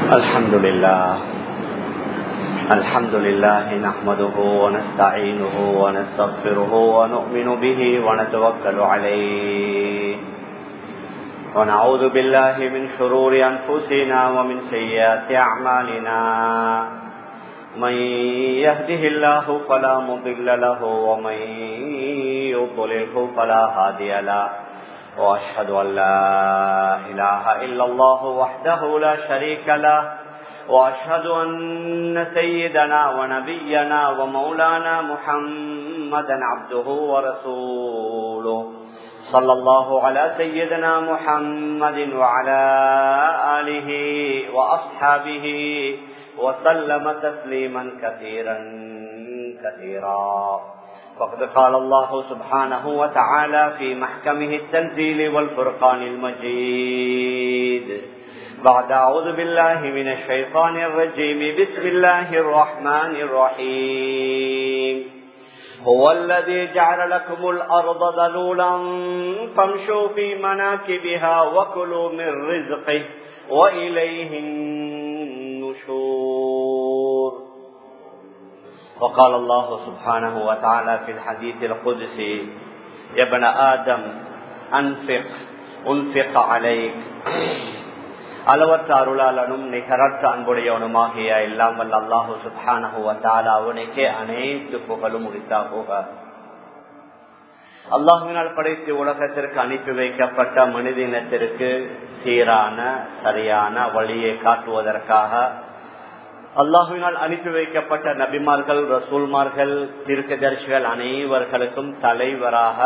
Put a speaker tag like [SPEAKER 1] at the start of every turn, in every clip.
[SPEAKER 1] الحمد لله الحمد لله نحمده ونستعينه ونستغفره ونؤمن به ونتوكل عليه ونعوذ بالله من شرور أنفسنا ومن سيئات أعمالنا من يهده الله فلا مضل له ومن يضلله فلا هادي له وأشهد أن لا إله إلا الله وحده لا شريك له وأشهد أن سيدنا ونبينا ومولانا محمدا عبده ورسوله صلى الله على سيدنا محمد وعلى آله وأصحابه وسلم تسليما كثيرا كثيرا فقد قال الله سبحانه وتعالى في محكمه التنزيل والفرقان المجيد بعد أعوذ بالله من الشيطان الرجيم بسم الله الرحمن الرحيم هو الذي جعل لكم الأرض ذلولا فامشوا في مناكبها وكلوا من رزقه وإليه النشور وقال الله سبحانه وتعالى في الحديث القدسي يا ابن آدم أنفق أنفق عليك அளவற்ற அருளாளனும் நிகரற்ற அன்புடையவனுமாகிய எல்லாம் வல்ல அல்லாஹு சுபானஹுவத்தால அவனுக்கே அனைத்து புகழும் உரித்தா போக அல்லாஹுவினால் படைத்து உலகத்திற்கு அனுப்பி வைக்கப்பட்ட மனித இனத்திற்கு சீரான சரியான வழியை காட்டுவதற்காக அல்லாஹுவினால் அனுப்பி வைக்கப்பட்ட நபிமார்கள் ரசூல்மார்கள் தீர்க்கதரிசிகள் அனைவர்களுக்கும் தலைவராக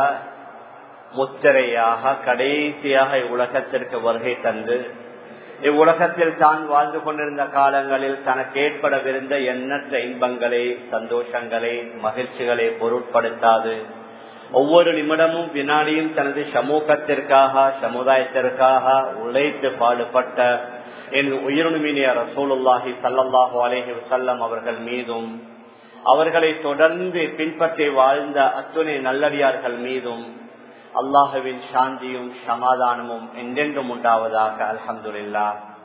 [SPEAKER 1] முத்திரையாக கடைசியாக இவ்வுலகத்திற்கு வருகை தந்து இவ்வுலகத்தில் தான் வாழ்ந்து கொண்டிருந்த காலங்களில் தனக்கு ஏற்படவிருந்த எண்ணற்ற இன்பங்களை சந்தோஷங்களை மகிழ்ச்சிகளை பொருட்படுத்தாது ஒவ்வொரு நிமிடமும் வினாடியும் தனது சமூகத்திற்காக சமுதாயத்திற்காக உழைத்து பாடுபட்ட என் உயிரினுமினிய ரசூலுல்லாஹி சல்லாஹு அலேஹி வசல்லம் அவர்கள் மீதும் அவர்களை தொடர்ந்து பின்பற்றி வாழ்ந்த அத்துணை நல்லடியார்கள் மீதும் அல்லாஹுவின் சாந்தியும் சமாதானமும் என்றென்றும் உண்டாவதாக அலமதுல்லா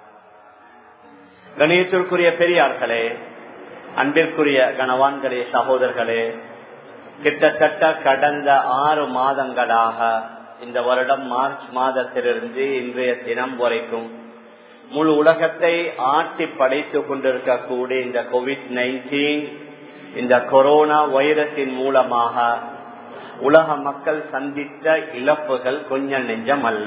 [SPEAKER 1] கணியத்திற்குரிய பெரியார்களே அன்பிற்குரிய கணவான்களே சகோதரர்களே கிட்டத்தட்ட கடந்த ஆறு மாதங்களாக இந்த வருடம் மார்ச் மாதத்திலிருந்து இன்றைய தினம் வரைக்கும் முழு உலகத்தை ஆட்டி படைத்துக் கொண்டிருக்கக்கூடிய இந்த கோவிட் நைன்டீன் இந்த கொரோனா வைரஸின் மூலமாக உலக மக்கள் சந்தித்த இழப்புகள் கொஞ்சம் நெஞ்சம் அல்ல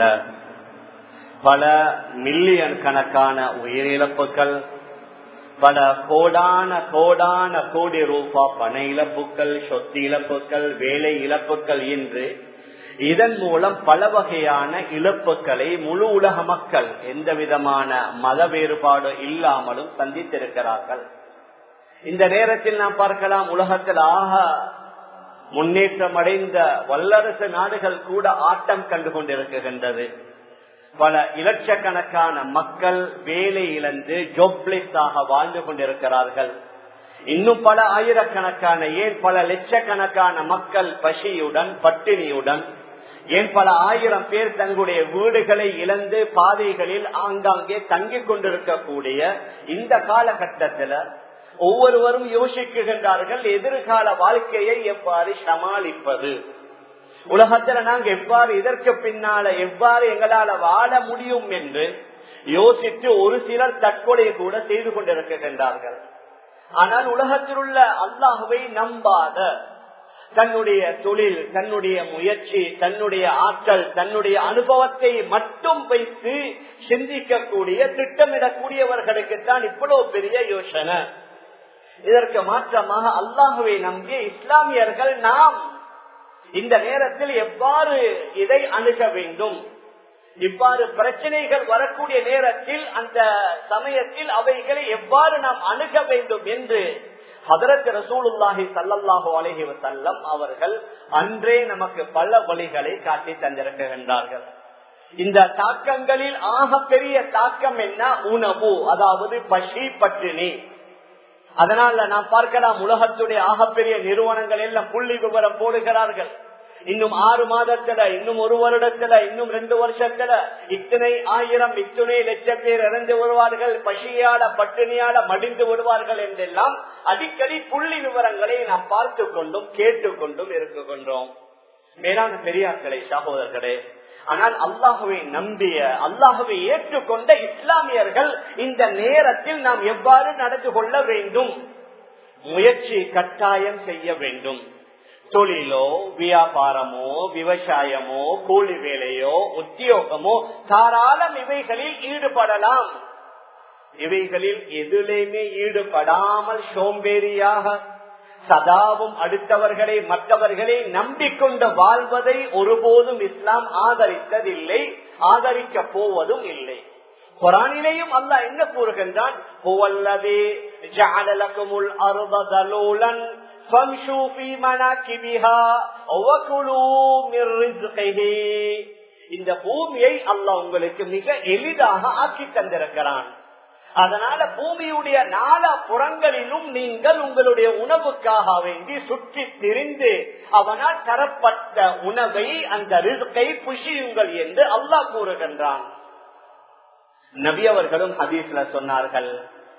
[SPEAKER 1] பல மில்லியன் கணக்கான உயிரிழப்புகள் பல கோடான கோடான கோடி ரூபா பண இழப்புகள் சொத்து இழப்புகள் வேலை இழப்புகள் என்று இதன் மூலம் பல வகையான இழப்புகளை முழு உலக மக்கள் எந்த விதமான மத வேறுபாடு இல்லாமலும் சந்தித்திருக்கிறார்கள் இந்த நேரத்தில் நாம் பார்க்கலாம் உலகத்தில் ஆக முன்னேற்றம் அடைந்த வல்லரசு நாடுகள் கூட ஆட்டம் கண்டு கொண்டிருக்கின்றது பல இலட்சக்கணக்கான மக்கள் வேலை இழந்து ஜோப்லெஸ் ஆக வாழ்ந்து கொண்டிருக்கிறார்கள் இன்னும் பல ஆயிரக்கணக்கான ஏன் பல லட்சக்கணக்கான மக்கள் பசியுடன் பட்டினியுடன் ஏன் பல ஆயிரம் பேர் தங்களுடைய வீடுகளை இழந்து பாதைகளில் ஆங்காங்கே தங்கிக் கொண்டிருக்கக்கூடிய இந்த காலகட்டத்தில் ஒவ்வொருவரும் யோசிக்குகின்றார்கள் எதிர்கால வாழ்க்கையை எவ்வாறு சமாளிப்பது உலகத்துல நாங்க எவ்வாறு இதற்கு பின்னால எவ்வாறு எங்களால வாழ முடியும் என்று யோசித்து ஒரு சிலர் தற்கொலை கூட செய்து கொண்டிருக்கின்றார்கள் ஆனால் உலகத்தில் உள்ள அல்லாஹுவை நம்பாத தன்னுடைய தொழில் தன்னுடைய முயற்சி தன்னுடைய ஆற்றல் தன்னுடைய அனுபவத்தை மட்டும் வைத்து சிந்திக்கக்கூடிய திட்டமிடக்கூடியவர்களுக்குத்தான் இவ்வளவு பெரிய யோசனை இதற்கு மாற்றமாக அல்லாஹுவை நம்பிய இஸ்லாமியர்கள் நாம் இந்த நேரத்தில் எவ்வாறு இதை அணுக வேண்டும் இவ்வாறு பிரச்சனைகள் வரக்கூடிய நேரத்தில் அந்த சமயத்தில் அவைகளை எவ்வாறு நாம் அணுக வேண்டும் என்று ஹதரத் ரசூலுல்லாஹி சல்லாஹூ அலஹி வசல்லம் அவர்கள் அன்றே நமக்கு பல வழிகளை காட்டி தந்திருக்கின்றார்கள் இந்த தாக்கங்களில் ஆக பெரிய தாக்கம் என்ன உணவு அதாவது பசி பட்டினி அதனால நாம் பார்க்கலாம் உலகத்துடைய ஆகப்பெரிய நிறுவனங்கள் எல்லாம் புள்ளி விவரம் போடுகிறார்கள் இன்னும் ஆறு மாதத்துல இன்னும் ஒரு வருடத்துல இன்னும் ரெண்டு வருஷத்துல இத்தனை ஆயிரம் இத்தனை லட்சம் பேர் இறந்து வருவார்கள் பசியால பட்டினியால மடிந்து விடுவார்கள் என்றெல்லாம் அடிக்கடி புள்ளி விவரங்களை நாம் பார்த்து கொண்டும் கேட்டுக்கொண்டும் இருந்து கொண்டோம் மேலான பெரியார்களே சகோதரர்களே ஆனால் அல்லாஹுவை நம்பிய அல்லாஹுவை ஏற்றுக்கொண்ட இஸ்லாமியர்கள் இந்த நேரத்தில் நாம் எவ்வாறு நடந்து கொள்ள வேண்டும் முயற்சி கட்டாயம் செய்ய வேண்டும் தொழிலோ வியாபாரமோ விவசாயமோ கூலி வேலையோ உத்தியோகமோ தாராளம் இவைகளில் ஈடுபடலாம் இவைகளில் எதிலையுமே ஈடுபடாமல் சோம்பேறியாக சதாவும் அடுத்தவர்களை மற்றவர்களை நம்பிக்கொண்டு வாழ்வதை ஒருபோதும் இஸ்லாம் ஆதரித்ததில்லை ஆதரிக்க போவதும் இல்லை குரானிலேயும் அல்ல என்ன கூறுகின்றான் இந்த பூமியை அல்லாஹ் உங்களுக்கு மிக எளிதாக ஆக்கி தந்திருக்கிறான் அதனால பூமியுடைய நாலா புறங்களிலும் நீங்கள் உங்களுடைய உணவுக்காக வேண்டி சுற்றி திரிந்து அவனால் தரப்பட்ட உணவை அந்த ரிஸ்கை புஷியுங்கள் என்று அல்லாஹ் கூறுகின்றான் நபி அவர்களும் ஹதீஸ்ல சொன்னார்கள்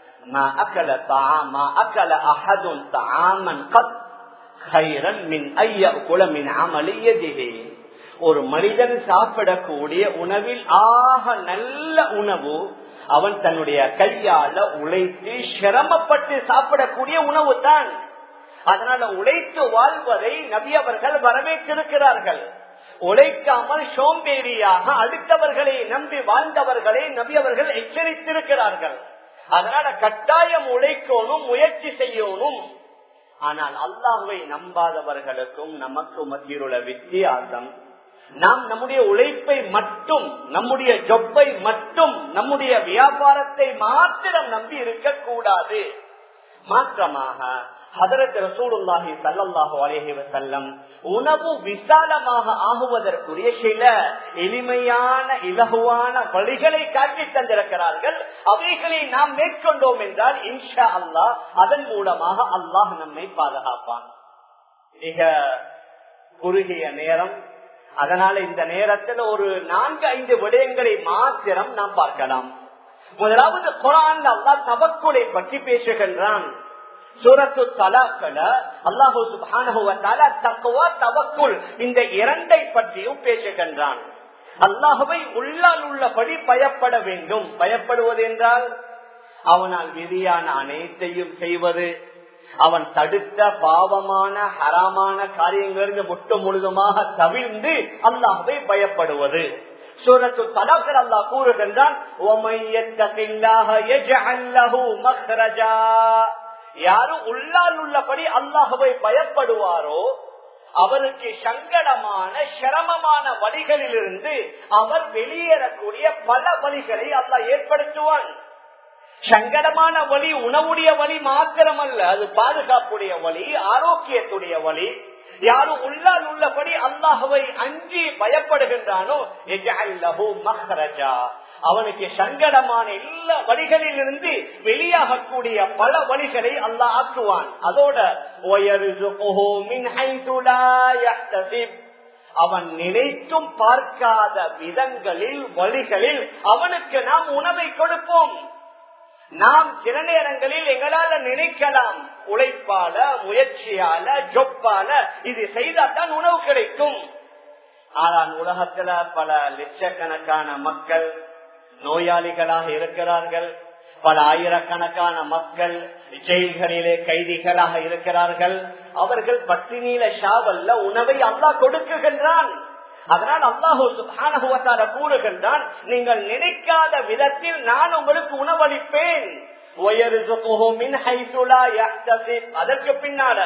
[SPEAKER 1] ஒரு மனிதன் சாப்பிடக்கூடிய உணவில் ஆக நல்ல உணவு அவன் தன்னுடைய கையால உழைத்து சிரமப்பட்டு சாப்பிடக்கூடிய உணவு தான் அதனால உழைத்து வாழ்வதை நபி அவர்கள் வரவேற்றிருக்கிறார்கள் உழைக்காமல் சோம்பேறியாக அடுத்தவர்களை நம்பி வாழ்ந்தவர்களை நபி அவர்கள் எச்சரித்திருக்கிறார்கள் அதனால கட்டாயம் உழைக்கணும் முயற்சி செய்யணும் ஆனால் அல்லாஹுவை நம்பாதவர்களுக்கும் நமக்கு மத்தியுள்ள வித்தியாசம் நாம் நம்முடைய உழைப்பை மட்டும் நம்முடைய ஜொப்பை மட்டும் நம்முடைய வியாபாரத்தை மாத்திரம் நம்பி இருக்கக்கூடாது மாற்றமாக ஹதரத் ரசூலுல்லாஹி சல்லாஹு அலேஹி வசல்லம் உணவு விசாலமாக ஆகுவதற்குரிய சில எளிமையான இலகுவான வழிகளை காட்டி தந்திருக்கிறார்கள் அவைகளை நாம் மேற்கொண்டோம் என்றால் இன்ஷா அல்லாஹ் அதன் மூலமாக அல்லாஹ் நம்மை பாதுகாப்பான் மிக குறுகிய நேரம் அதனால இந்த நேரத்தில் ஒரு நான்கு ஐந்து விடயங்களை மாத்திரம் நாம் பார்க்கலாம் முதலாவது குரான் அல்லா தவக்குலை பற்றி பேசுகின்றான் சூரத்து தலாக்கல அல்லாஹூ சுபானுவத்தால தக்குவா தவக்குள் இந்த இரண்டை பற்றியும் பேசுகின்றான் அல்லாஹுவை உள்ளால் உள்ளபடி பயப்பட வேண்டும் பயப்படுவது என்றால் அவனால் விதியான அனைத்தையும் செய்வது அவன் தடுத்த பாவமான ஹராமான காரியங்களிலிருந்து முட்டு முழுதுமாக தவிர்ந்து அல்லாஹை பயப்படுவது சூரத்து தலாக்கல் அல்லா கூறுகின்றான் யாரும் உள்ளால் உள்ளபடி அல்லாஹுவை பயப்படுவாரோ அவருக்கு சங்கடமான சிரமமான வழிகளிலிருந்து அவர் வெளியேறக்கூடிய பல வழிகளை அல்லாஹ் ஏற்படுத்துவான் சங்கடமான வழி உணவுடைய வழி மாத்திரமல்ல அது பாதுகாப்புடைய வழி ஆரோக்கியத்துடைய வழி யாரும் உள்ளால் உள்ளபடி அல்லாஹுவை அஞ்சி பயப்படுகின்றானோ மஹரஜா அவனுக்கு சங்கடமான எல்லா வழிகளில் இருந்து வெளியாகக்கூடிய பல வழிகளை அல்லாஹ் ஆக்குவான் அதோட அவன் நினைத்தும் பார்க்காத விதங்களில் வழிகளில் அவனுக்கு நாம் உணவை கொடுப்போம் நாம் சில நேரங்களில் எங்களால நினைக்கலாம் உழைப்பால முயற்சியால ஜொப்பால இது செய்தால்தான் உணவு கிடைக்கும் ஆனால் உலகத்துல பல லட்சக்கணக்கான மக்கள் நோயாளிகளாக இருக்கிறார்கள் பல ஆயிரக்கணக்கான மக்கள் ஜெயில்களிலே கைதிகளாக இருக்கிறார்கள் அவர்கள் பட்டினியில ஷாவல்ல உணவை அல்லா கொடுக்குகின்றான் அதனால் அல்லாஹூ சுபானகுவத்தால கூறுகின்றான் நீங்கள் நினைக்காத விதத்தில் நான் உங்களுக்கு உணவளிப்பேன் அதற்கு பின்னால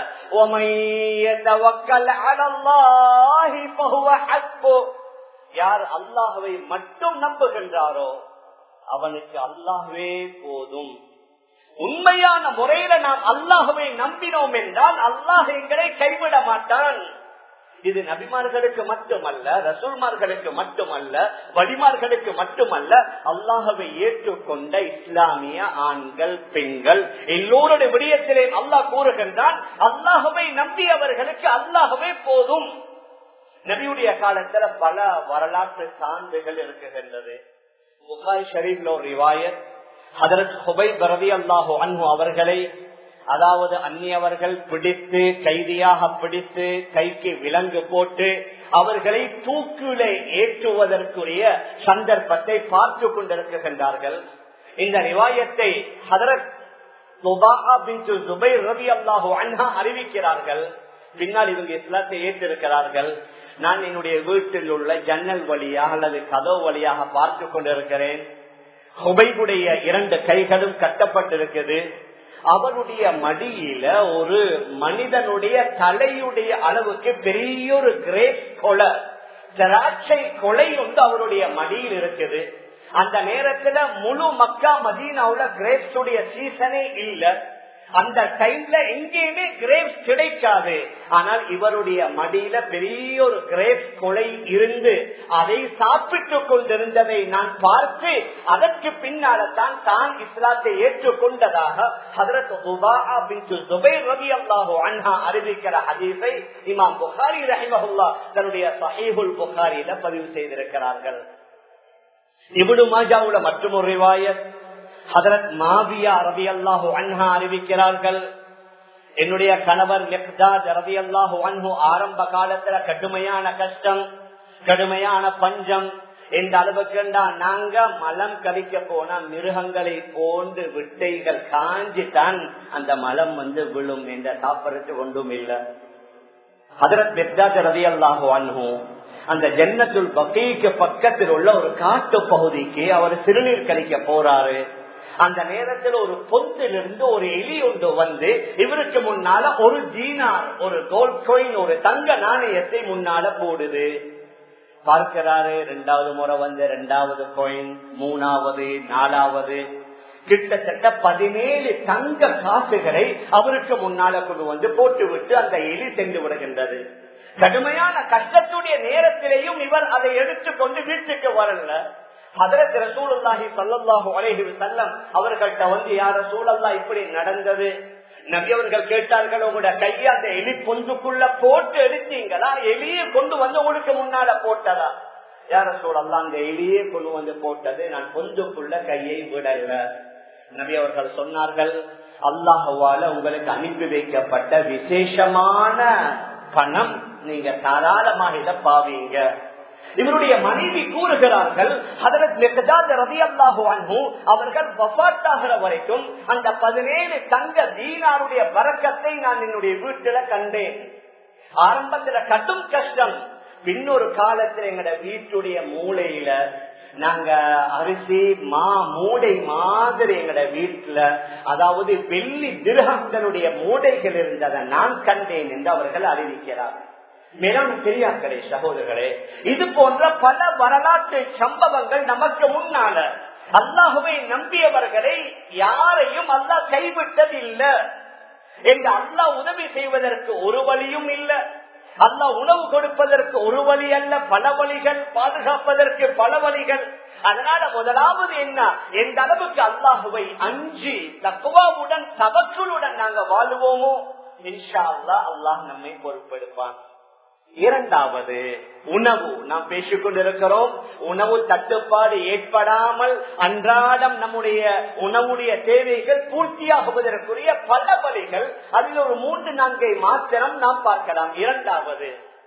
[SPEAKER 1] யார் அல்லாஹுவை மட்டும் நம்புகின்றாரோ அவனுக்கு அல்லாஹுவே போதும் உண்மையான முறையில நாம் அல்லாஹுவை நம்பினோம் என்றால் அல்லாஹ் எங்களை கைவிட மாட்டான் இது நபிமார்களுக்கு மட்டுமல்ல ரசூல்மார்களுக்கு மட்டுமல்ல வழிமார்களுக்கு மட்டுமல்ல அல்லாஹவை ஏற்றுக்கொண்ட இஸ்லாமிய ஆண்கள் பெண்கள் எல்லோருடைய விடயத்திலே அல்லாஹ் கூறுகின்றான் அல்லாஹவை நம்பியவர்களுக்கு அல்லாஹவே போதும் நபியுடைய காலத்துல பல வரலாற்று சான்றுகள் இருக்குகின்றது புகாய் ஷரீப்ல ஒரு ரிவாயத் ஹதரத் ஹுபை பரதி அல்லாஹு அன்ஹு அவர்களை அதாவது அந்நியவர்கள் பிடித்து கைதியாக பிடித்து கைக்கு விலங்கு போட்டு அவர்களை தூக்கிலே ஏற்றுவதற்குரிய சந்தர்ப்பத்தை பார்த்து கொண்டிருக்கின்றார்கள் இந்த ரிவாயத்தை ஹதரத் அறிவிக்கிறார்கள் பின்னால் இவங்க இஸ்லாத்தை ஏற்றிருக்கிறார்கள் நான் என்னுடைய வீட்டில் உள்ள ஜன்னல் வழியாக அல்லது கதவு வழியாக பார்த்து கொண்டிருக்கிறேன் ஹுபைபுடைய இரண்டு கைகளும் கட்டப்பட்டிருக்குது அவருடைய மடியில ஒரு மனிதனுடைய தலையுடைய அளவுக்கு பெரிய ஒரு கிரேப் கொலை திராட்சை கொலை வந்து அவருடைய மடியில் இருக்குது அந்த நேரத்துல முழு மக்கா மதீனாவுல கிரேப்ஸ் உடைய சீசனே இல்ல அந்த டைம்ல எங்கேயுமே கிரேப்ஸ் கிடைக்காது ஆனால் இவருடைய மடியில பெரிய ஒரு கிரேப்ஸ் கொலை இருந்து அதை சாப்பிட்டு கொண்டிருந்ததை நான் பார்த்து அதற்கு பின்னால தான் தான் இஸ்லாத்தை ஏற்றுக்கொண்டதாக அறிவிக்கிற ஹதீஸை இமாம் புகாரி ரஹிமஹுல்லா தன்னுடைய சஹீபுல் புகாரியில பதிவு செய்திருக்கிறார்கள் இவனு மாஜாவுல மற்றும் ஒரு ரிவாயத் ஹதரத் மாவியா ரவி அல்லாஹு அன்ஹா அறிவிக்கிறார்கள் என்னுடைய கணவர் ரவி அல்லாஹு அன்ஹு ஆரம்ப காலத்துல கடுமையான கஷ்டம் கடுமையான பஞ்சம் எந்த அளவுக்கு நாங்க மலம் கழிக்க போனா மிருகங்களை போன்று விட்டைகள் காஞ்சி தான் அந்த மலம் வந்து விழும் என்ற சாப்பிடறதுக்கு ஒன்றும் இல்லை ஹதரத் மிர்தாஜ் ரவி அல்லாஹு அன்ஹு அந்த ஜன்னத்துல் பக்கைக்கு பக்கத்தில் உள்ள ஒரு காட்டு பகுதிக்கு அவர் சிறுநீர் கழிக்க போறாரு அந்த நேரத்தில் ஒரு பொந்திலிருந்து ஒரு எலி ஒன்று வந்து இவருக்கு முன்னால ஒரு ஜீனார் ஒரு கோல்ட் கோயின் ஒரு தங்க நாணயத்தை முன்னால போடுது பார்க்கிறாரு ரெண்டாவது முறை வந்து ரெண்டாவது கோயின் மூணாவது நாலாவது கிட்டத்தட்ட பதினேழு தங்க காசுகளை அவருக்கு முன்னால கொண்டு வந்து போட்டு விட்டு அந்த எலி சென்று விடுகின்றது கடுமையான கஷ்டத்துடைய நேரத்திலேயும் இவர் அதை எடுத்துக்கொண்டு வீட்டுக்கு வரல அதற்கு ரசூலுல்லாஹி சல்லாஹு அலைஹி செல்லம் அவர்கள்ட்ட வந்து யார சூழல்லா இப்படி நடந்தது நபி அவர்கள் கேட்டார்கள் உங்களோட கையை அந்த எலி பொந்துக்குள்ள போட்டு எடுத்தீங்களா எலியை கொண்டு வந்து உங்களுக்கு முன்னால போட்டதா யார சூழல்லா அந்த எலியே கொண்டு வந்து போட்டது நான் பொந்துக்குள்ள கையை விடல நபி அவர்கள் சொன்னார்கள் அல்லாஹுவால உங்களுக்கு அனுப்பி வைக்கப்பட்ட விசேஷமான பணம் நீங்க தாராளமாக இதை பாவீங்க இவருடைய மனைவி கூறுகிறார்கள் அவர்கள் வபாட்டாகிற வரைக்கும் அந்த பதினேழு தங்க தீனாருடைய பறக்கத்தை நான் என்னுடைய வீட்டுல கண்டேன் ஆரம்பத்துல கடும் கஷ்டம் பின்னொரு காலத்துல எங்கட வீட்டுடைய மூளையில நாங்க அரிசி மா மூடை மாதிரி எங்கட வீட்டுல அதாவது வெள்ளி திருகங்களுடைய மூடைகள் இருந்ததை நான் கண்டேன் என்று அவர்கள் அறிவிக்கிறார்கள் மேலும் பெரியார்களே சகோதரர்களே இது போன்ற பல வரலாற்று சம்பவங்கள் நமக்கு முன்னால அல்லாஹுவை நம்பியவர்களை யாரையும் அல்லாஹ் கைவிட்டதில்லை என்று அல்லாஹ் உதவி செய்வதற்கு ஒரு வழியும் இல்லை அல்லா உணவு கொடுப்பதற்கு ஒரு வழி அல்ல பல வழிகள் பாதுகாப்பதற்கு பல வழிகள் அதனால முதலாவது என்ன எந்த அளவுக்கு அல்லாஹுவை அஞ்சு தக்குவாவுடன் தவற்றுடன் நாங்க வாழுவோமோ இன்ஷா அல்லா அல்லாஹ் நம்மை பொறுப்பெடுப்பான் இரண்டாவது உணவு நாம் பேசிக் கொண்டிருக்கிறோம் உணவு தட்டுப்பாடு ஏற்படாமல் அன்றாடம் நம்முடைய உணவுடைய தேவைகள் பூர்த்தியாகுவதற்குரிய பல வழிகள் அதில் ஒரு மூன்று நான்கை மாத்திரம் நாம் பார்க்கலாம் இரண்டாவது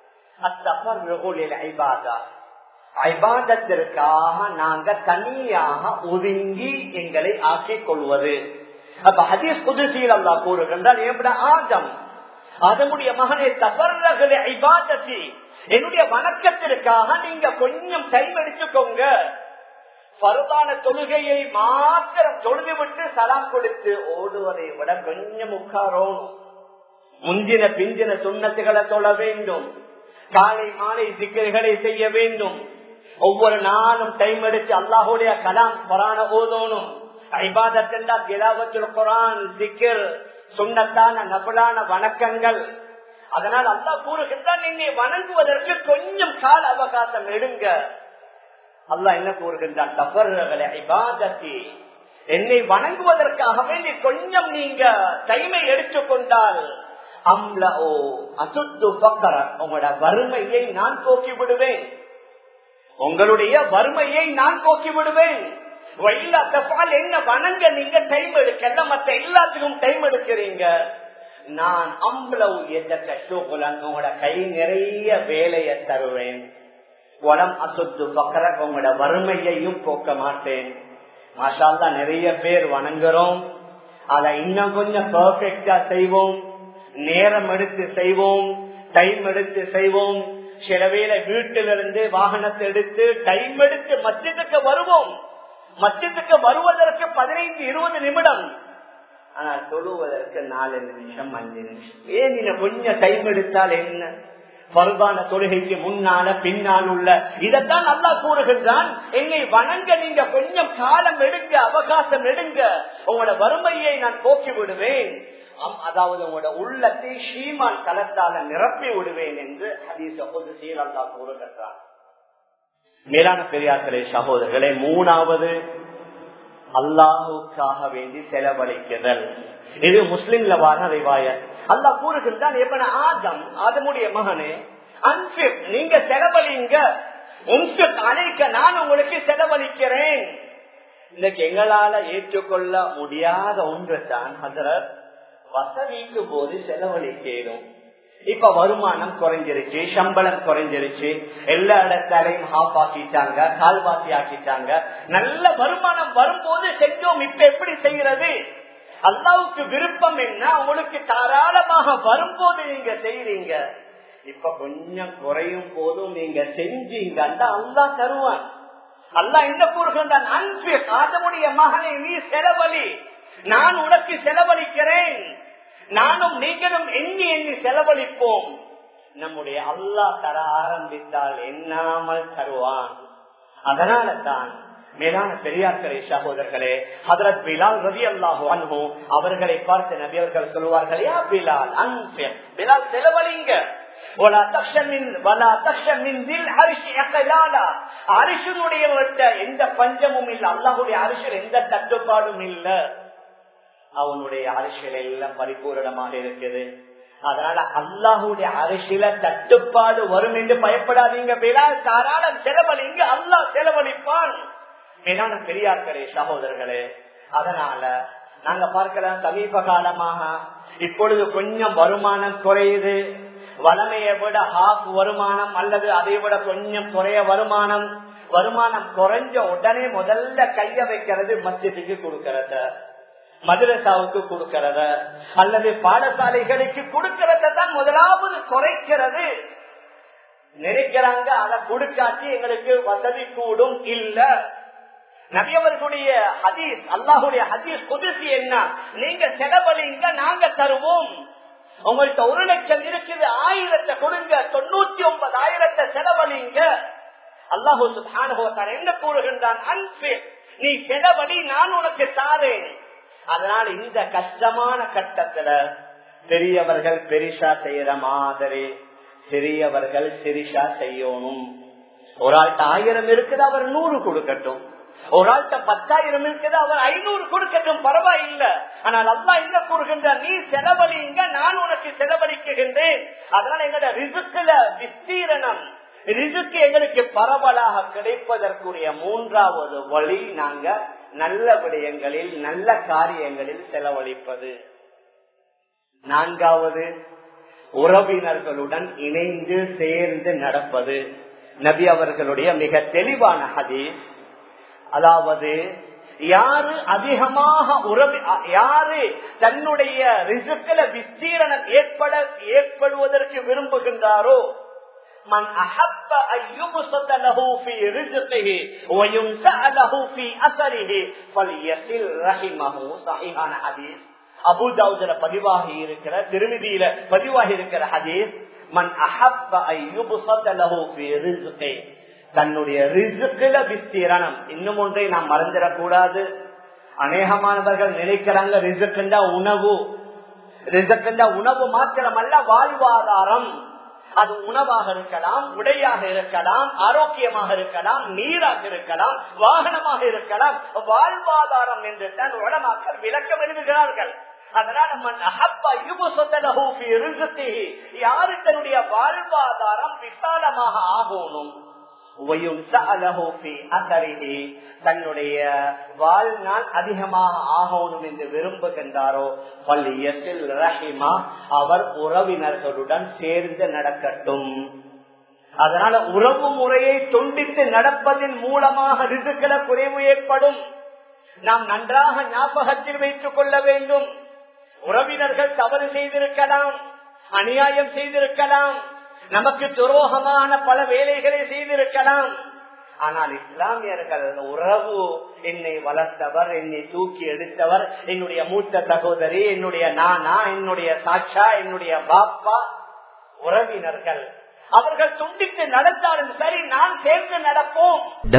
[SPEAKER 1] ஐபாதா ஐபாதத்திற்காக நாங்க தனியாக ஒதுங்கி எங்களை ஆக்கிக் கொள்வது அப்ப ஹதீஸ் புதுசியில் அல்லா கூறுகின்றால் எப்படி ஆதம் அதனுடைய மகனை தவறுகளை ஐபாதத்தி என்னுடைய வணக்கத்திற்காக நீங்க கொஞ்சம் டைம் எடுத்துக்கோங்க பருதான தொழுகையை மாத்திரம் தொழுது விட்டு சலாம் கொடுத்து ஓடுவதை விட கொஞ்சம் உட்காரோம் முந்தின பிந்தின சுண்ணத்துகளை தொழ வேண்டும் காலை மாலை சிக்கல்களை செய்ய வேண்டும் ஒவ்வொரு நாளும் டைம் எடுத்து அல்லாஹுடைய கலாம் புராண ஓதோனும் ஐபாதத்தெண்டா கிலாவத்தில் குரான் சிக்கர் சுண்ணத்தான நபலான வணக்கங்கள் அதனால் அல்லா கூறுகின்றான் என்னை வணங்குவதற்கு கொஞ்சம் கால அவகாசம் எடுங்க அல்லா என்ன கூறுகின்றான் தவறுகளை ஐபாதத்தி என்னை வணங்குவதற்காக வேண்டி கொஞ்சம் நீங்க டைமை எடுத்துக்கொண்டால் அம்ல ஓ அசுத்து பக்கர உங்களோட வறுமையை நான் போக்கி விடுவேன் உங்களுடைய வறுமையை நான் போக்கி விடுவேன் என்ன வணங்க நீங்க டைம் எடுக்கல மத்த எல்லாத்துக்கும் டைம் எடுக்கிறீங்க நான் அம்பளவு உங்களோட கை நிறைய வேலையை தருவேன் உடம் அசுத்து பக்கர உங்களோட வறுமையையும் போக்க மாட்டேன் மாஷால்லா நிறைய பேர் வணங்குறோம் அதை இன்னும் கொஞ்சம் பர்ஃபெக்டா செய்வோம் நேரம் எடுத்து செய்வோம் டைம் எடுத்து செய்வோம் சில வேளை வீட்டிலிருந்து வாகனத்தை எடுத்து டைம் எடுத்து மத்தியத்துக்கு வருவோம் மத்தியத்துக்கு வருவதற்கு பதினைந்து இருபது நிமிடம் ஆனால் தொழுவதற்கு நாலு நிமிஷம் அஞ்சு நிமிஷம் ஏன் நீங்க கொஞ்சம் டைம் எடுத்தால் என்ன பருவான தொழுகைக்கு முன்னால பின்னால் உள்ள இதைத்தான் நல்லா கூறுகின்றான் என்னை வணங்க நீங்க கொஞ்சம் காலம் எடுங்க அவகாசம் எடுங்க உங்களோட வறுமையை நான் போக்கி விடுவேன் அதாவது உங்களோட உள்ளத்தை ஷீமான் கலத்தால நிரப்பி விடுவேன் என்று ஹதீச பொது சீரல்லா கூறுகின்றான் மேலான பெரியார்களே சகோதரர்களே மூணாவது அல்லாஹுக்காக வேண்டி செலவழிக்குதல் இது முஸ்லிம்ல வார ரிவாயத் அல்லாஹ் கூறுகின்றான் எப்பன ஆதம் ஆதமுடைய மகனே அன்பிப் நீங்க செலவழிங்க அழைக்க நான் உங்களுக்கு செலவழிக்கிறேன் இன்னைக்கு எங்களால ஏற்றுக்கொள்ள முடியாத ஒன்று தான் ஹசரத் வசதிக்கு போது செலவழிக்கணும் இப்ப வருமானம் குறைஞ்சிருச்சு சம்பளம் குறைஞ்சிருச்சு எல்லா இடத்தாலையும் ஹாஃப் ஆக்கிட்டாங்க கால்வாசி ஆக்கிட்டாங்க நல்ல வருமானம் வரும்போது செஞ்சோம் இப்ப எப்படி செய்யறது அல்லாவுக்கு விருப்பம் என்ன உங்களுக்கு தாராளமாக வரும்போது நீங்க செய்யறீங்க இப்ப கொஞ்சம் குறையும் போதும் நீங்க செஞ்சீங்கன்னா அல்லா தருவான் அல்லா இந்த கூறுகின்றான் அன்பு ஆதமுடைய மகனை நீ செலவழி நான் உனக்கு செலவழிக்கிறேன் நானும் நீங்களும் எண்ணி எண்ணி செலவழிப்போம் நம்முடைய அல்லா தர ஆரம்பித்தால் எண்ணாமல் தருவான் அதனால தான் மேலான பெரியார்களே சகோதரர்களே ஹதரத் பிலால் ரவி அல்லாஹு அன்பு அவர்களை பார்த்து நபி அவர்கள் சொல்லுவார்கள் யா பிலால் அன்பு பிலால் செலவழிங்க எந்த பஞ்சமும் இல்ல அல்லாஹுடைய அரிசில் எந்த தட்டுப்பாடும் இல்ல அவனுடைய அரசியல் எல்லாம் பரிபூரணமாக இருக்குது அதனால அல்லாஹுடைய அரசியல தட்டுப்பாடு வரும் என்று பயப்படாதீங்க பிலால் தாராளம் செலவழிங்க அல்லாஹ் செலவழிப்பான் மேலான பெரியார்களே சகோதரர்களே அதனால நாங்க பார்க்கலாம் சமீப காலமாக இப்பொழுது கொஞ்சம் வருமானம் குறையுது வளமையை விட ஹாஃப் வருமானம் அல்லது அதை விட கொஞ்சம் குறைய வருமானம் வருமானம் குறைஞ்ச உடனே முதல்ல கைய வைக்கிறது மத்தியத்துக்கு கொடுக்கறத மதுரசாவுக்கு கொடுக்கறத அல்லது பாடசாலைகளுக்கு கொடுக்கறத தான் முதலாவது குறைக்கிறது நினைக்கிறாங்க அதை கொடுக்காட்டி எங்களுக்கு வசதி கூடும் இல்ல நபியவர்களுடைய ஹதீஸ் அல்லாஹுடைய ஹதீஸ் புதுசு என்ன நீங்க செலவழிங்க நாங்க தருவோம் உங்கள்கிட்ட ஒரு லட்சம் இருக்குது ஆயிரத்தை கொடுங்க தொண்ணூத்தி ஒன்பது ஆயிரத்தை செலவழிங்க அல்லாஹூ சுபான என்ன கூறுகின்றான் அன்பு நீ செலவழி நான் உனக்கு தாரேன் அதனால இந்த கஷ்டமான கட்டத்துல பெரியவர்கள் பெரிசா செய்யற மாதிரி சிறியவர்கள் சிரிசா செய்யணும் ஒரு ஆள்கிட்ட ஆயிரம் இருக்குது அவர் நூறு கொடுக்கட்டும் ஒரு ஆள்கிட்ட பத்தாயிரம் இருக்குது அவர் ஐநூறு கொடுக்கட்டும் பரவாயில்லை ஆனால் அல்லா என்ன கூறுகின்ற நீ செலவழிங்க நான் உனக்கு செலவழிக்குகின்றேன் அதனால எங்களோட ரிசுக்குல விஸ்தீரணம் ரிசுக்கு எங்களுக்கு பரவலாக கிடைப்பதற்குரிய மூன்றாவது வழி நாங்க நல்ல விடயங்களில் நல்ல காரியங்களில் செலவழிப்பது நான்காவது உறவினர்களுடன் இணைந்து சேர்ந்து நடப்பது நபி அவர்களுடைய மிக தெளிவான ஹதீஸ் அதாவது யாரு அதிகமாக உறவி யாரு தன்னுடைய ரிசுக்கள விஸ்தீரணம் ஏற்பட ஏற்படுவதற்கு விரும்புகின்றாரோ من أحب أن يبسط له في رزقه وينسأ له في أثره فليصل رحمه صحيحان حديث அபு தாவுதுல பதிவாகி இருக்கிற திருமதியில பதிவாகி இருக்கிற ஹதீஸ் மன் அஹப்ப தன்னுடைய ரிசுக்குல விஸ்தீரணம் இன்னும் ஒன்றை நாம் மறந்துடக்கூடாது அநேகமானவர்கள் நினைக்கிறாங்க ரிசுக்குண்டா உணவு ரிசுக்குண்டா உணவு மாத்திரமல்ல வாழ்வாதாரம் அது உணவாக இருக்கலாம் உடையாக இருக்கலாம் ஆரோக்கியமாக இருக்கலாம் நீராக இருக்கலாம் வாகனமாக இருக்கலாம் வாழ்வாதாரம் என்று தான் உடமாக்கள் விளக்கம் எழுதுகிறார்கள் அதனால மன் அஹப்ப யுபுசத்தலஹு ஃபீ ரிஸ்கிஹி. யாரு தன்னுடைய வாழ்வாதாரம் விசாலமாக ஆகணும் وَيُنْسَأَلَهُ فِي أَثَرِهِ. தன்னுடைய வாழ்நாள் அதிகமாக ஆகணும் என்று விரும்புகின்றாரோ பள்ளியசில் ரஹிமா அவர் உறவினர்களுடன் சேர்ந்து நடக்கட்டும் அதனால உறவு முறையை துண்டித்து நடப்பதன் மூலமாக ரிசுக்கள குறைவு ஏற்படும் நாம் நன்றாக ஞாபகத்தில் வைத்துக் கொள்ள வேண்டும் உறவினர்கள் தவறு செய்திருக்கலாம் அநியாயம் செய்திருக்கலாம் நமக்கு துரோகமான பல வேலைகளை செய்திருக்கலாம் ஆனால் இஸ்லாமியர்கள் உறவு என்னை வளர்த்தவர் என்னை தூக்கி எடுத்தவர் என்னுடைய மூத்த சகோதரி என்னுடைய நானா என்னுடைய சாட்சா என்னுடைய பாப்பா உறவினர்கள் அவர்கள் துண்டித்து நடந்தாலும் சரி நான் சேர்ந்து நடப்போம்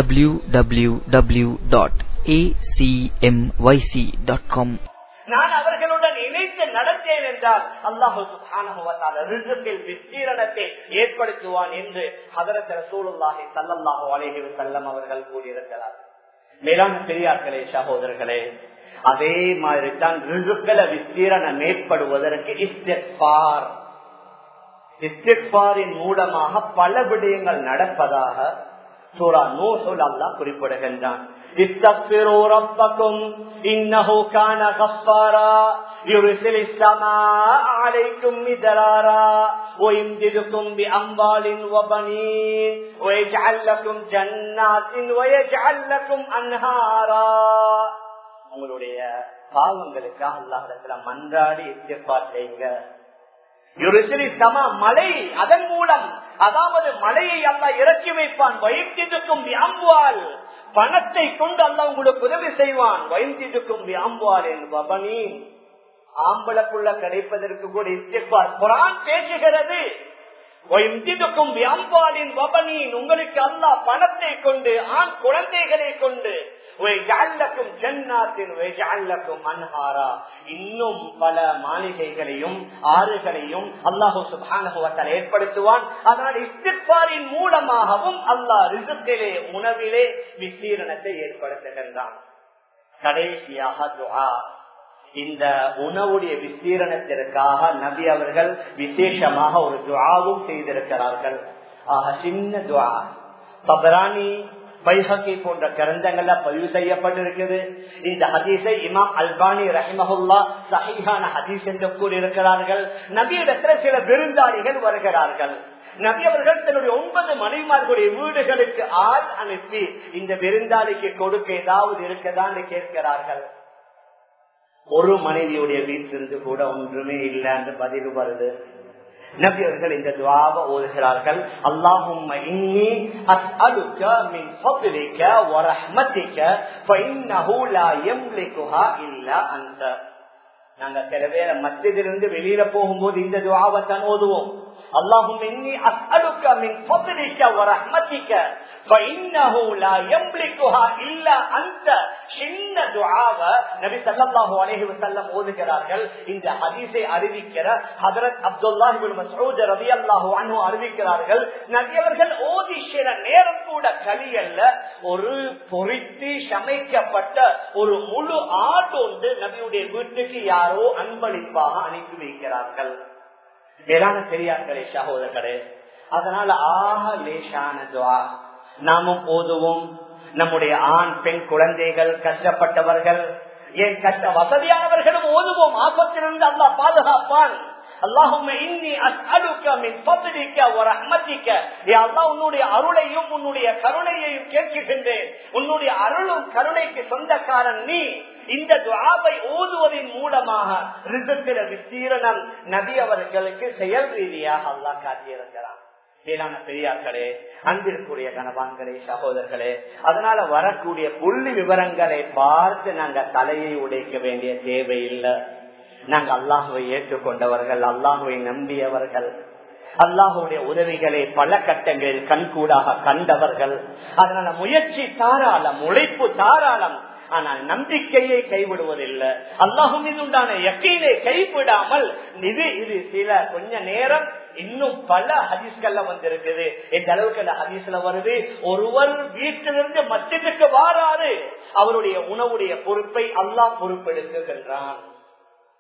[SPEAKER 2] www.acmyc.com
[SPEAKER 1] நான் அவர்களுடன் இணைந்து நடந்தேன் என்றால் அல்லாஹு ரிசத்தில் விஸ்தீரணத்தை ஏற்படுத்துவான் என்று ஹதரத் ரசூலுல்லாஹி ஸல்லல்லாஹு அலைஹி வஸல்லம் அவர்கள் கூறியிருக்கிறார் மேலான பெரியார்களே சகோதரர்களே அதே மாதிரி தான் ரிசுக்கள விஸ்தீரணம் ஏற்படுவதற்கு இஸ்திஃபார் இஸ்திஃபாரின் மூலமாக பல விடயங்கள் நடப்பதாக சூரா நூசுல் அல்லாஹ் குறிப்பிடுகின்றான் استغفروا ربكم إنه كان غفارا يرسل السماء عليكم مدرارا ويمددكم بأموال وبنين ويجعل لكم جنات ويجعل لكم أنهارا உங்களுடைய பாவங்களுக்காக அல்லாஹிடத்துல மன்றாடி இஸ்திஃபார் செய்யுங்க சமா மழை அதன் மூலம் அதாவது மழையை அல்ல இறக்கி வைப்பான் வயிற்றிருக்கும் வியாம்புவால் பணத்தை கொண்டு அல்ல உங்களுக்கு உதவி செய்வான் வயிற்றிருக்கும் வியாம்புவால் என்பனி ஆம்பளக்குள்ள கிடைப்பதற்கு கூட இஸ்திஃபார் குரான் பேசுகிறது வயிற்றிருக்கும் வியாம்பாலின் வபனின் உங்களுக்கு அல்லா பணத்தை கொண்டு ஆண் குழந்தைகளை கொண்டு அன்ஹாரா இன்னும் பல மாளிகைகளையும் ஆறுகளையும் அல்லாஹு சுபானுவத்தால் ஏற்படுத்துவான் அதனால் இஸ்திஃபாரின் மூலமாகவும் அல்லாஹ் ரிசுக்கிலே உணவிலே விசீரணத்தை ஏற்படுத்துகின்றான் கடைசியாக துஆ இந்த உணவுடைய விசீரணத்திற்காக நபி அவர்கள் விசேஷமாக ஒரு துவாவும் செய்திருக்கிறார்கள் ஆக சின்ன துவா பபரானி பைஹகி போன்ற கிரந்தங்கள்ல பதிவு செய்யப்பட்டிருக்குது இந்த ஹதீஸை இமாம் அல்பானி ரஹிமஹுல்லா சஹிஹான ஹதீஸ் என்று கூறியிருக்கிறார்கள் நபியிடத்துல சில விருந்தாளிகள் வருகிறார்கள் நபி அவர்கள் தன்னுடைய ஒன்பது மனைவிமார்களுடைய வீடுகளுக்கு ஆள் அனுப்பி இந்த விருந்தாளிக்கு கொடுக்க ஏதாவது இருக்கதான்னு கேட்கிறார்கள் ஒரு மனைவியுடைய வீட்டிலிருந்து கூட ஒன்றுமே இல்லை என்று பதில் வருது நபி அவர்கள் இந்த துவாவை ஓதுகிறார்கள் அல்லாஹும் இன்னி அஸ்அலுக மின் ஃபضلك ورحمتك فإنه لا يملكها إلا أنت நாங்க சில பேர மத்தியிலிருந்து வெளியில போகும்போது இந்த துவாவை தான் ஓதுவோம் اللهم إني أسألك من فضلك ورحمتك فإنه لا يملكها إلا أنت சின்ன துஆவ நபி ஸல்லல்லாஹு அலைஹி வஸல்லம் ஓதுகிறார்கள் இந்த ஹதீஸை அறிவிக்கிற ஹஜரத் அப்துல்லாஹ் இப்னு மஸ்ஊத் রাদিয়াল্লাহு அன்ஹு அறிவிக்கிறார்கள் நபி அவர்கள் ஓதி சில நேரம் கூட கலியல்ல ஒரு பொரித்து சமைக்கப்பட்ட ஒரு முழு ஆடு ஒன்று நபியுடைய வீட்டுக்கு யாரோ அன்பளிப்பாக அனுப்பி வைக்கிறார்கள் மேலான பெரியார்களே சகோதரர்களே அதனால ஆக லேசான துவா நாமும் ஓதுவோம் நம்முடைய ஆண் பெண் குழந்தைகள் கஷ்டப்பட்டவர்கள் ஏன் கஷ்ட வசதியானவர்களும் ஓதுவோம் ஆபத்திலிருந்து அல்லா பாதுகாப்பான் அல்லாஹும் இன்னி அஸ்அலுக மின் ஃபضلك ورحمتك யா அல்லாஹ் உன்னுடைய அருளையும் உன்னுடைய கருணையையும் கேட்கின்றேன் உன்னுடைய அருளும் கருணைக்கு சொந்தக்காரன் நீ இந்த துஆவை ஓதுவதன் மூலமாக ரிசத்தில விஸ்தீரணம் நபி அவர்களுக்கு செயல் ரீதியாக அல்லாஹ் காட்டியிருக்கிறான் மேலான பெரியார்களே அன்பிற்குரிய கணவான்களே சகோதரர்களே அதனால வரக்கூடிய புள்ளி விவரங்களை பார்த்து நாங்க தலையை உடைக்க வேண்டிய தேவையில்லை நாங்க அல்லாஹுவை ஏற்றுக்கொண்டவர்கள் அல்லாஹுவை நம்பியவர்கள் அல்லாஹுடைய உதவிகளை பல கட்டங்களில் கண்கூடாக கண்டவர்கள் அதனால முயற்சி தாராளம் உழைப்பு தாராளம் ஆனால் நம்பிக்கையை கைவிடுவதில்லை அல்லாஹு மீது உண்டான எக்கையிலே கைவிடாமல் இது இது சில கொஞ்ச நேரம் இன்னும் பல ஹதீஸ்கள்ல வந்திருக்குது எந்த அளவுக்கு அந்த ஹதீஸ்ல வருது ஒருவர் வீட்டிலிருந்து மத்தியத்துக்கு வாராரு அவருடைய உணவுடைய பொறுப்பை அல்லாஹ் பொறுப்பெடுக்குகின்றான்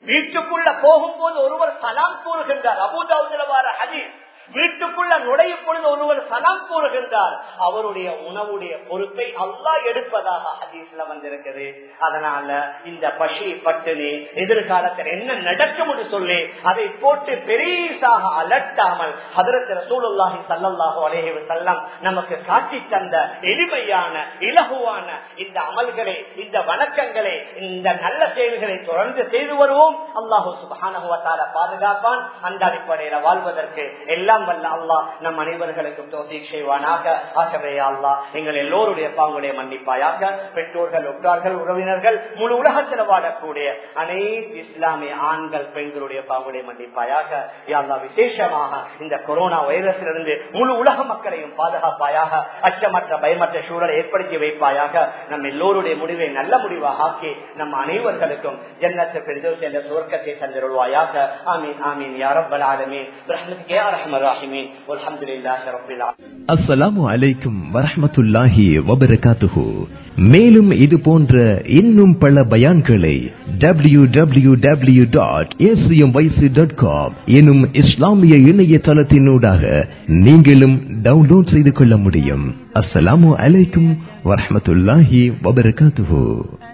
[SPEAKER 1] வீட்டுக்குள்ள போகும்போது ஒருவர் சலாம் கூறுகின்றார் அபுதாவுல வார ஹதீஸ் வீட்டுக்குள்ள நுழையும் பொழுது ஒருவர் சலாம் கூறுகின்றார் அவருடைய உணவுடைய பொறுப்பை அல்லா எடுப்பதாக ஹதீஸ்ல வந்திருக்குது அதனால இந்த பசி பட்டினி எதிர்காலத்தில் என்ன நடக்கும் என்று சொல்லி அதை போட்டு பெரிசாக அலட்டாமல் அதற்கு ரசூலுல்லாஹி சல்லல்லாஹு அலைஹி வஸல்லம் நமக்கு காட்டி தந்த எளிமையான இலகுவான இந்த அமல்களை இந்த வணக்கங்களை இந்த நல்ல செயல்களை தொடர்ந்து செய்து வருவோம் அல்லாஹு சுப்ஹானஹு வ தஆலா பாதுகாப்பான் அந்த அடிப்படையில் வாழ்வதற்கு எல்லாம் வல்ல அல்லாஹ் நம் அனைவர்களுக்கும் தோசீக் செய்வானாக ஆகவே அல்லாஹ் எங்கள் எல்லோருடைய பாங்குடைய மன்னிப்பாயாக பெற்றோர்கள் உற்றார்கள் உறவினர்கள் முழு உலகத்தில் வாழக்கூடிய அனைத்து இஸ்லாமிய ஆண்கள் பெண்களுடைய பாங்குடைய மன்னிப்பாயாக யாழ்லா விசேஷமாக இந்த கொரோனா வைரஸிலிருந்து முழு உலக மக்களையும் பாதுகாப்பாயாக அச்சமற்ற பயமற்ற சூழலை ஏற்படுத்தி வைப்பாயாக நம் எல்லோருடைய முடிவை நல்ல முடிவாக ஆக்கி நம் அனைவர்களுக்கும் ஜன்னத்து பெருந்தோசி என்ற சுவர்க்கத்தை தந்திருவாயாக ஆமீன் ஆமீன் யாரப்பல் ஆலமீன் பிரஹ்மத்துக்கு யா ரஹ்மர் ராஹிமீன் அல்ஹம்துலில்லாஹி ரப்பில் ஆலமீன்
[SPEAKER 2] அஸ்ஸலாமு அலைக்கும் வரஹ்மத்துல்லாஹி வபரகாத்துஹு மேலும் இது போன்ற இன்னும் பல பயான்களை W W W dot dot com எனும் இஸ்லாமிய இணையதளத்தினூடாக நீங்களும் டவுன்லோட் செய்து கொள்ள முடியும் அஸ்ஸலாமு அலைக்கும் வரஹ்மத்துல்லாஹி வபரகாத்துஹு